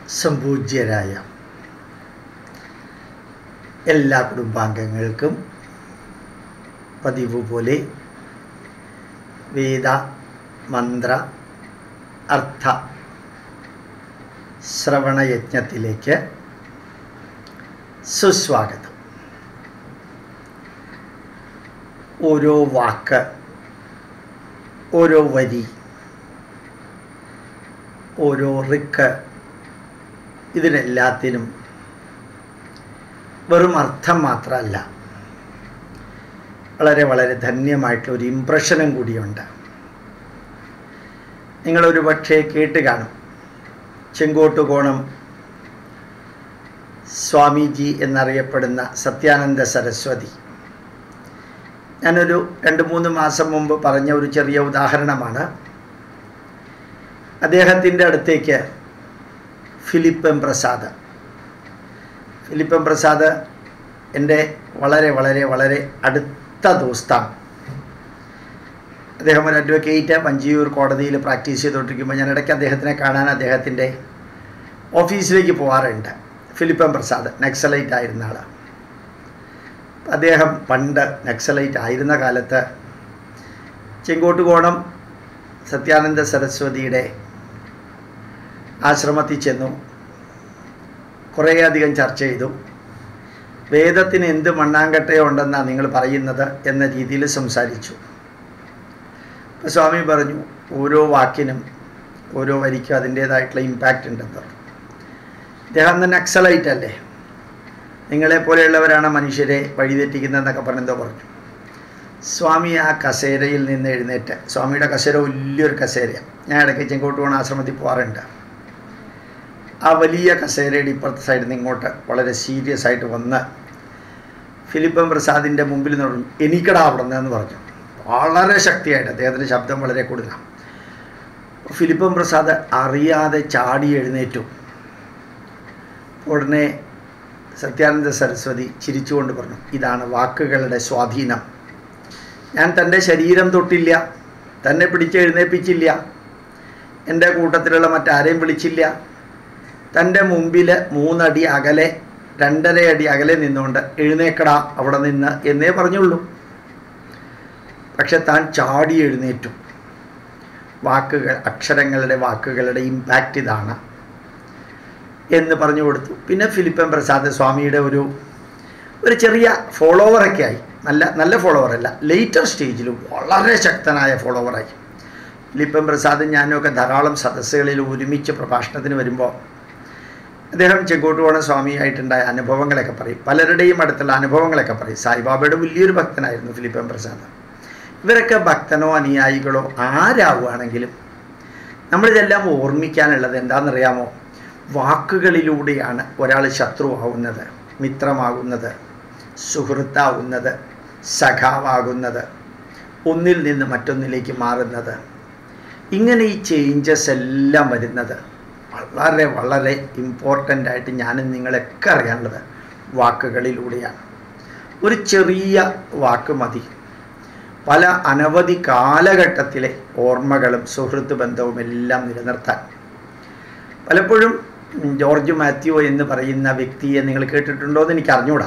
സംപൂജ്യരായ എല്ലാ കുടുംബാംഗങ്ങൾക്കും പതിവ് പോലെ വേദ മന്ത്ര അർത്ഥ ശ്രവണയജ്ഞത്തിലേക്ക് സുസ്വാഗതം ഓരോ വാക്ക് ഓരോ വരി ഓരോ റിക്ക് ഇതിനെല്ലാത്തിനും വെറും അർത്ഥം മാത്രമല്ല വളരെ വളരെ ധന്യമായിട്ടുള്ള ഒരു ഇമ്പ്രഷനും കൂടിയുണ്ട് നിങ്ങളൊരു പക്ഷേ കേട്ട് കാണും ചെങ്കോട്ടുകോണം സ്വാമിജി എന്നറിയപ്പെടുന്ന സത്യാനന്ദ സരസ്വതി ഞാനൊരു രണ്ട് മൂന്ന് മാസം മുമ്പ് പറഞ്ഞ ഒരു ചെറിയ ഉദാഹരണമാണ് അദ്ദേഹത്തിൻ്റെ അടുത്തേക്ക് ഫിലിപ്പൻ പ്രസാദ് ഫിലിപ്പൻ പ്രസാദ് എൻ്റെ വളരെ വളരെ വളരെ അടുത്ത ദോസ്താണ് അദ്ദേഹം ഒരു അഡ്വക്കേറ്റ് മഞ്ചിയൂർ കോടതിയിൽ പ്രാക്ടീസ് ചെയ്തുകൊണ്ടിരിക്കുമ്പോൾ ഞാൻ ഇടയ്ക്ക് അദ്ദേഹത്തിനെ കാണാൻ അദ്ദേഹത്തിൻ്റെ ഓഫീസിലേക്ക് പോകാറുണ്ട് ഫിലിപ്പൻ പ്രസാദ് നക്സലൈറ്റ് ആയിരുന്ന ആൾ അദ്ദേഹം പണ്ട് നക്സലൈറ്റ് ആയിരുന്ന കാലത്ത് ചെങ്കോട്ടുകോണം സത്യാനന്ദ സരസ്വതിയുടെ ആശ്രമത്തിൽ ചെന്നു കുറേയധികം ചർച്ച ചെയ്തു വേദത്തിന് എന്ത് മണ്ണാങ്കട്ടയോ ഉണ്ടെന്നാണ് നിങ്ങൾ പറയുന്നത് എന്ന രീതിയിൽ സംസാരിച്ചു അപ്പോൾ സ്വാമി പറഞ്ഞു ഓരോ വാക്കിനും ഓരോ വരിക്കും അതിൻ്റേതായിട്ടുള്ള ഇമ്പാക്റ്റ് ഉണ്ടെന്ന് പറഞ്ഞു ഇദ്ദേഹം തന്നെ നക്സലൈറ്റ് അല്ലേ നിങ്ങളെ പോലെയുള്ളവരാണ് മനുഷ്യരെ വഴിതെറ്റിക്കുന്നതെന്നൊക്കെ പറഞ്ഞെന്തോ പറഞ്ഞു സ്വാമി ആ കസേരയിൽ നിന്ന് എഴുന്നേറ്റ് സ്വാമിയുടെ കസേര വലിയൊരു കസേരയാണ് ഞാൻ ഇടയ്ക്ക് ചെങ്കോട്ട് പോകണ ആശ്രമത്തിൽ പോകാറുണ്ട് ആ വലിയ കസേരയുടെ ഇപ്പുറത്തെ സൈഡിൽ നിന്ന് ഇങ്ങോട്ട് വളരെ സീരിയസ് ആയിട്ട് വന്ന് ഫിലിപ്പൻ പ്രസാദിൻ്റെ മുമ്പിൽ നിന്ന് പറഞ്ഞു എനിക്കടാ അവിടെ നിന്ന് പറഞ്ഞു വളരെ ശക്തിയായിട്ട് അദ്ദേഹത്തിൻ്റെ ശബ്ദം വളരെ കൂടുതലാണ് ഫിലിപ്പൻ പ്രസാദ് അറിയാതെ ചാടി എഴുന്നേറ്റു ഉടനെ സത്യാനന്ദ സരസ്വതി ചിരിച്ചുകൊണ്ട് പറഞ്ഞു ഇതാണ് വാക്കുകളുടെ സ്വാധീനം ഞാൻ തൻ്റെ ശരീരം തൊട്ടില്ല തന്നെ പിടിച്ച് എഴുന്നേൽപ്പിച്ചില്ല എൻ്റെ കൂട്ടത്തിലുള്ള മറ്റാരെയും വിളിച്ചില്ല തൻ്റെ മുമ്പിൽ മൂന്നടി അകലെ രണ്ടര അടി അകലെ നിന്നുകൊണ്ട് എഴുന്നേക്കടാ അവിടെ നിന്ന് എന്നേ പറഞ്ഞുള്ളൂ പക്ഷെ താൻ ചാടി എഴുന്നേറ്റു വാക്കുകൾ അക്ഷരങ്ങളുടെ വാക്കുകളുടെ ഇമ്പാക്റ്റ് ഇതാണ് എന്ന് പറഞ്ഞു കൊടുത്തു പിന്നെ ഫിലിപ്പൻ പ്രസാദ് സ്വാമിയുടെ ഒരു ഒരു ചെറിയ ഫോളോവറൊക്കെ ആയി നല്ല നല്ല ഫോളോവർ അല്ല ലേറ്റർ സ്റ്റേജിൽ വളരെ ശക്തനായ ഫോളോവറായി ഫിലിപ്പൻ പ്രസാദും ഞാനും ഒക്കെ ധാരാളം സദസ്സുകളിൽ ഒരുമിച്ച് പ്രഭാഷണത്തിന് വരുമ്പോൾ അദ്ദേഹം ചെങ്കോട്ടുകോണ സ്വാമിയായിട്ടുണ്ടായ അനുഭവങ്ങളൊക്കെ പറയും പലരുടെയും അടുത്തുള്ള അനുഭവങ്ങളൊക്കെ പറയും സായിബാബയുടെ വലിയൊരു ഭക്തനായിരുന്നു ഫിലിപ്പൻ പ്രസാദ് ഇവരൊക്കെ ഭക്തനോ അനുയായികളോ ആരാവുകയാണെങ്കിലും നമ്മളിതെല്ലാം ഓർമ്മിക്കാനുള്ളത് എന്താണെന്നറിയാമോ വാക്കുകളിലൂടെയാണ് ഒരാൾ ശത്രുവാകുന്നത് മിത്രമാകുന്നത് സുഹൃത്താവുന്നത് സഖാവാകുന്നത് ഒന്നിൽ നിന്ന് മറ്റൊന്നിലേക്ക് മാറുന്നത് ഇങ്ങനെ ഈ ചേഞ്ചസ് എല്ലാം വരുന്നത് വളരെ വളരെ ഇമ്പോർട്ടൻ്റ് ആയിട്ട് ഞാനും നിങ്ങളൊക്കെ അറിയാനുള്ളത് വാക്കുകളിലൂടെയാണ് ഒരു ചെറിയ വാക്ക് മതി പല അനവധി കാലഘട്ടത്തിലെ ഓർമ്മകളും സുഹൃത്ത് ബന്ധവും എല്ലാം നിലനിർത്താൻ പലപ്പോഴും ജോർജ് മാത്യു എന്ന് പറയുന്ന വ്യക്തിയെ നിങ്ങൾ കേട്ടിട്ടുണ്ടോ എന്ന് എനിക്ക് അറിഞ്ഞൂടാ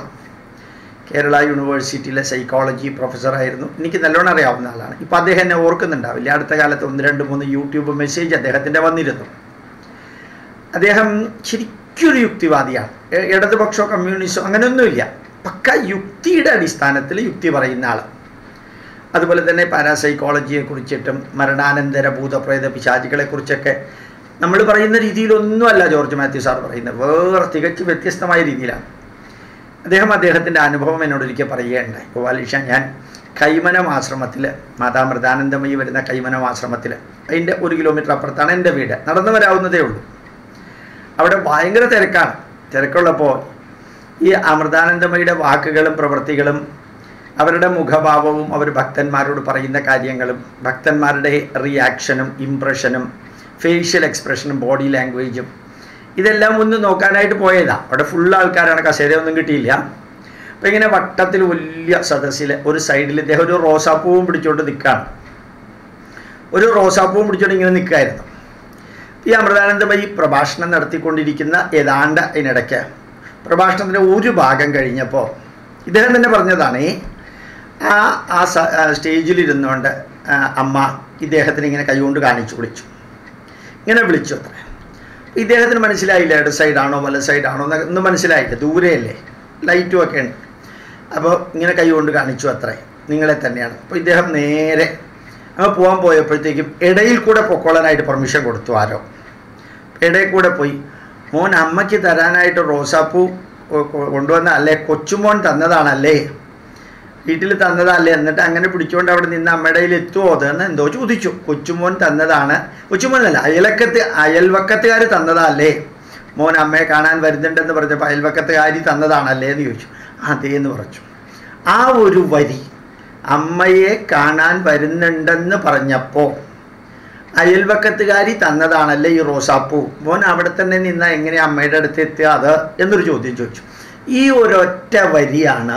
കേരള യൂണിവേഴ്സിറ്റിയിലെ സൈക്കോളജി പ്രൊഫസറായിരുന്നു എനിക്ക് നല്ലോണം അറിയാവുന്ന ആളാണ് ഇപ്പോൾ അദ്ദേഹം എന്നെ ഓർക്കുന്നുണ്ടാവില്ല അടുത്ത കാലത്ത് ഒന്ന് രണ്ട് മൂന്ന് യൂട്യൂബ് മെസ്സേജ് അദ്ദേഹത്തിൻ്റെ വന്നിരുന്നു അദ്ദേഹം ശരിക്കൊരു യുക്തിവാദിയാണ് ഇടതുപക്ഷമോ കമ്മ്യൂണിസ്റ്റോ അങ്ങനെയൊന്നുമില്ല പക്ക യുക്തിയുടെ അടിസ്ഥാനത്തിൽ യുക്തി പറയുന്ന ആൾ അതുപോലെ തന്നെ പാരാസൈക്കോളജിയെ കുറിച്ചിട്ടും മരണാനന്തര ഭൂതപ്രേത പിശാചികളെക്കുറിച്ചൊക്കെ നമ്മൾ പറയുന്ന രീതിയിലൊന്നുമല്ല ജോർജ് മാത്യു സാർ പറയുന്നത് വേറെ തികച്ചും വ്യത്യസ്തമായ രീതിയിലാണ് അദ്ദേഹം അദ്ദേഹത്തിൻ്റെ അനുഭവം എന്നോട് ഒരിക്കൽ പറയുകയുണ്ടായി ഗോപാലിഷ ഞാൻ കൈമനം ആശ്രമത്തിൽ മാതാമൃതാനന്ദമയി വരുന്ന കൈമനം ആശ്രമത്തിൽ അതിൻ്റെ ഒരു കിലോമീറ്റർ അപ്പുറത്താണ് എൻ്റെ വീട് നടന്നു വരാവുന്നതേ ഉള്ളൂ അവിടെ ഭയങ്കര തിരക്കാണ് തിരക്കുള്ളപ്പോൾ ഈ അമൃതാനന്ദമയുടെ വാക്കുകളും പ്രവൃത്തികളും അവരുടെ മുഖഭാവവും അവർ ഭക്തന്മാരോട് പറയുന്ന കാര്യങ്ങളും ഭക്തന്മാരുടെ റിയാക്ഷനും ഇംപ്രഷനും ഫേഷ്യൽ എക്സ്പ്രഷനും ബോഡി ലാംഗ്വേജും ഇതെല്ലാം ഒന്ന് നോക്കാനായിട്ട് പോയതാണ് അവിടെ ഫുൾ ആൾക്കാരാണ് കസേരയൊന്നും കിട്ടിയില്ല അപ്പോൾ ഇങ്ങനെ വട്ടത്തിൽ വലിയ സദസ്സിൽ ഒരു സൈഡിൽ ഇദ്ദേഹം ഒരു റോസാപ്പൂവും പിടിച്ചുകൊണ്ട് നിൽക്കുകയാണ് ഒരു റോസാപ്പൂവും പിടിച്ചുകൊണ്ട് ഇങ്ങനെ നിൽക്കുകയായിരുന്നു ഈ അമൃതാനന്ദമയി പ്രഭാഷണം നടത്തിക്കൊണ്ടിരിക്കുന്ന ഏതാണ്ട് അതിനിടയ്ക്ക് പ്രഭാഷണത്തിൻ്റെ ഒരു ഭാഗം കഴിഞ്ഞപ്പോൾ ഇദ്ദേഹം തന്നെ പറഞ്ഞതാണ് ആ ആ സ- ആ സ്റ്റേജിലിരുന്നുകൊണ്ട് ആ, അമ്മ ഇദ്ദേഹത്തിന് ഇങ്ങനെ കൈകൊണ്ട് കാണിച്ചു വിളിച്ചു ഇങ്ങനെ വിളിച്ചു അത്ര ഇദ്ദേഹത്തിന് മനസ്സിലായില്ല ഇട സൈഡാണോ വല സൈഡാണോ എന്നൊക്കെ ഒന്നും മനസ്സിലായില്ല ദൂരെയല്ലേ ലൈറ്റും ഒക്കെ ഉണ്ട് അപ്പോൾ ഇങ്ങനെ കൈ കൊണ്ട് കാണിച്ചു അത്രേ നിങ്ങളെ തന്നെയാണ് അപ്പോൾ ഇദ്ദേഹം നേരെ അങ്ങ് പോകാൻ പോയപ്പോഴത്തേക്കും ഇടയിൽ കൂടെ പൊക്കോളാനായിട്ട് പെർമിഷൻ കൊടുത്തു ആരോ ഇടയിൽ കൂടെ പോയി മോൻ അമ്മയ്ക്ക് തരാനായിട്ട് റോസാപ്പൂ കൊ- കൊ- കൊണ്ടുവന്ന അല്ലേ കൊച്ചുമോൻ തന്നതാണല്ലേ വീട്ടിൽ തന്നതല്ലേ എന്നിട്ട് അങ്ങനെ പിടിച്ചുകൊണ്ട് അവിടെ നിന്ന് അമ്മയുടെ കയ്യിൽ എത്തുമോ അതെന്ന് എന്തോ ചോദിച്ചു കൊച്ചുമോൻ തന്നതാണ് കൊച്ചുമോനല്ല അയലക്കത്ത് അയൽവക്കത്തുകാർ തന്നതല്ലേ മോൻ അമ്മയെ കാണാൻ വരുന്നുണ്ടെന്ന് പറഞ്ഞപ്പോൾ അയൽവക്കത്തുകാരി തന്നതാണല്ലേ എന്ന് ചോദിച്ചു അതേ എന്ന് പറഞ്ഞു ആ ഒരു വരി അമ്മയെ കാണാൻ വരുന്നുണ്ടെന്ന് പറഞ്ഞപ്പോൾ അയൽവക്കത്തുകാരി തന്നതാണല്ലേ ഈ റോസാപ്പൂ മോൻ അവിടെ തന്നെ നിന്ന എങ്ങനെ അമ്മയുടെ അടുത്ത് എത്തുക അത് എന്നൊരു ചോദ്യം ചോദിച്ചു ഈ ഒരൊറ്റ വരിയാണ്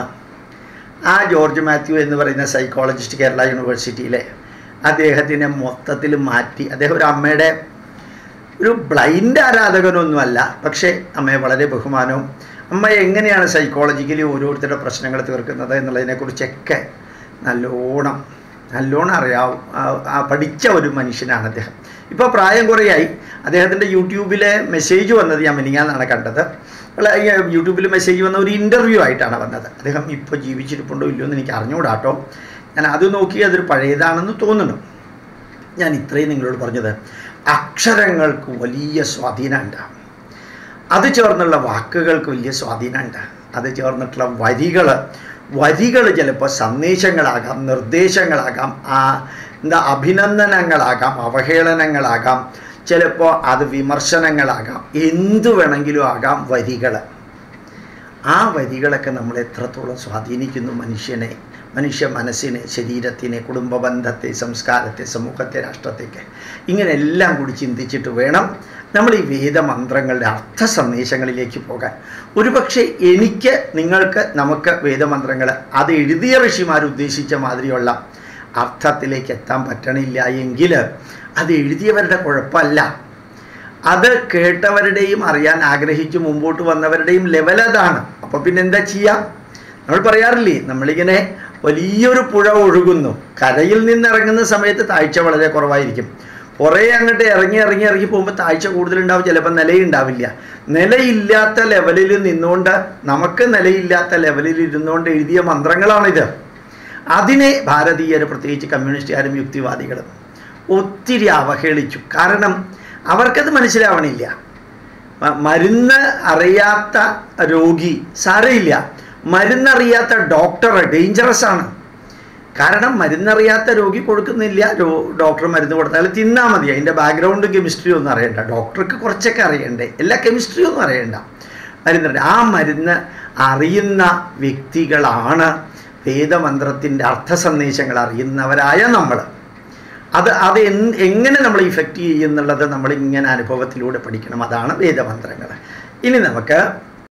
ആ ജോർജ് മാത്യു എന്ന് പറയുന്ന സൈക്കോളജിസ്റ്റ് കേരള യൂണിവേഴ്സിറ്റിയിലെ അദ്ദേഹത്തിനെ മൊത്തത്തിൽ മാറ്റി അദ്ദേഹം ഒരു അമ്മയുടെ ഒരു ബ്ലൈൻഡ് ആരാധകനൊന്നുമല്ല പക്ഷേ അമ്മയെ വളരെ ബഹുമാനവും അമ്മ എങ്ങനെയാണ് സൈക്കോളജിക്കലി ഓരോരുത്തരുടെ പ്രശ്നങ്ങൾ തീർക്കുന്നത് എന്നുള്ളതിനെക്കുറിച്ചൊക്കെ നല്ലോണം നല്ലോണം അറിയാവും ആ- ആ പഠിച്ച ഒരു മനുഷ്യനാണ് അദ്ദേഹം ഇപ്പോൾ പ്രായം കുറേയായി അദ്ദേഹത്തിൻ്റെ യൂട്യൂബിലെ മെസ്സേജ് വന്നത് ഞാൻ മിനിങ്ങാന്നാണ് കണ്ടത് അല്ല ഈ യൂട്യൂബിൽ മെസ്സേജ് വന്ന ഒരു ഇൻ്റർവ്യൂ ആയിട്ടാണ് വന്നത് അദ്ദേഹം ഇപ്പോൾ ജീവിച്ചിരിപ്പുണ്ടോ ഇല്ലയോ എന്ന് എനിക്ക് അറിഞ്ഞുകൂടാട്ടോ ഞാൻ അത് നോക്കി അതൊരു പഴയതാണെന്ന് തോന്നുന്നു ഞാൻ ഇത്രയും നിങ്ങളോട് പറഞ്ഞത് അക്ഷരങ്ങൾക്ക് വലിയ സ്വാധീനമുണ്ട് അത് ചേർന്നുള്ള വാക്കുകൾക്ക് വലിയ സ്വാധീനമുണ്ട് അത് ചേർന്നിട്ടുള്ള വരികൾ വരികൾ ചിലപ്പോൾ സന്ദേശങ്ങളാകാം നിർദ്ദേശങ്ങളാകാം ആ എന്താ അഭിനന്ദനങ്ങളാകാം അവഹേളനങ്ങളാകാം ചിലപ്പോൾ അത് വിമർശനങ്ങളാകാം എന്തു വേണമെങ്കിലും ആകാം വരികൾ ആ വരികളൊക്കെ നമ്മൾ എത്രത്തോളം സ്വാധീനിക്കുന്നു മനുഷ്യനെ മനുഷ്യ മനസ്സിനെ ശരീരത്തിനെ കുടുംബ ബന്ധത്തെ സംസ്കാരത്തെ സമൂഹത്തെ രാഷ്ട്രത്തേക്ക് ഇങ്ങനെ എല്ലാം കൂടി ചിന്തിച്ചിട്ട് വേണം നമ്മൾ ഈ വേദമന്ത്രങ്ങളുടെ അർത്ഥ സന്ദേശങ്ങളിലേക്ക് പോകാൻ ഒരുപക്ഷെ എനിക്ക് നിങ്ങൾക്ക് നമുക്ക് വേദമന്ത്രങ്ങൾ അത് എഴുതിയ ഋഷിമാർ ഉദ്ദേശിച്ച മാതിരിയുള്ള അർത്ഥത്തിലേക്ക് എത്താൻ പറ്റണില്ല എങ്കിൽ അത് എഴുതിയവരുടെ കുഴപ്പമല്ല അത് കേട്ടവരുടെയും അറിയാൻ ആഗ്രഹിച്ച് മുമ്പോട്ട് വന്നവരുടെയും ലെവൽ അതാണ് അപ്പോൾ പിന്നെ എന്താ ചെയ്യാം നമ്മൾ പറയാറില്ലേ നമ്മളിങ്ങനെ വലിയൊരു പുഴ ഒഴുകുന്നു കരയിൽ നിന്ന് ഇറങ്ങുന്ന സമയത്ത് താഴ്ച വളരെ കുറവായിരിക്കും കുറേ അങ്ങോട്ട് ഇറങ്ങി ഇറങ്ങി ഇറങ്ങി പോകുമ്പോൾ താഴ്ച കൂടുതലുണ്ടാവും ചിലപ്പോൾ നിലയുണ്ടാവില്ല നിലയില്ലാത്ത ലെവലിൽ നിന്നുകൊണ്ട് നമുക്ക് നിലയില്ലാത്ത ലെവലിൽ ഇരുന്നുകൊണ്ട് എഴുതിയ മന്ത്രങ്ങളാണിത് അതിനെ ഭാരതീയർ പ്രത്യേകിച്ച് കമ്മ്യൂണിസ്റ്റുകാരും യുക്തിവാദികളും ഒത്തിരി അവഹേളിച്ചു കാരണം അവർക്കത് മനസ്സിലാവണില്ല മ- മരുന്ന് അറിയാത്ത രോഗി സാരയില്ല മരുന്നറിയാത്ത ഡോക്ടർ ഡേഞ്ചറസ് ആണ് കാരണം മരുന്നറിയാത്ത രോഗി കൊടുക്കുന്നില്ല രോ ഡോക്ടർ മരുന്ന് കൊടുത്താൽ തിന്നാൽ മതി അതിൻ്റെ ബാക്ക്ഗ്രൗണ്ട് കെമിസ്ട്രി ഒന്നും അറിയണ്ട ഡോക്ടർക്ക് കുറച്ചൊക്കെ അറിയണ്ടേ എല്ലാ കെമിസ്ട്രി ഒന്നും അറിയണ്ട മരുന്ന് ആ മരുന്ന് അറിയുന്ന വ്യക്തികളാണ് വേദമന്ത്രത്തിൻ്റെ അർത്ഥ സന്ദേശങ്ങൾ അറിയുന്നവരായ നമ്മൾ അത് അത് എൻ- എങ്ങനെ നമ്മൾ ഇഫക്റ്റ് ചെയ്യുന്നുള്ളത് നമ്മൾ ഇങ്ങനെ അനുഭവത്തിലൂടെ പഠിക്കണം അതാണ് വേദമന്ത്രങ്ങൾ ഇനി നമുക്ക്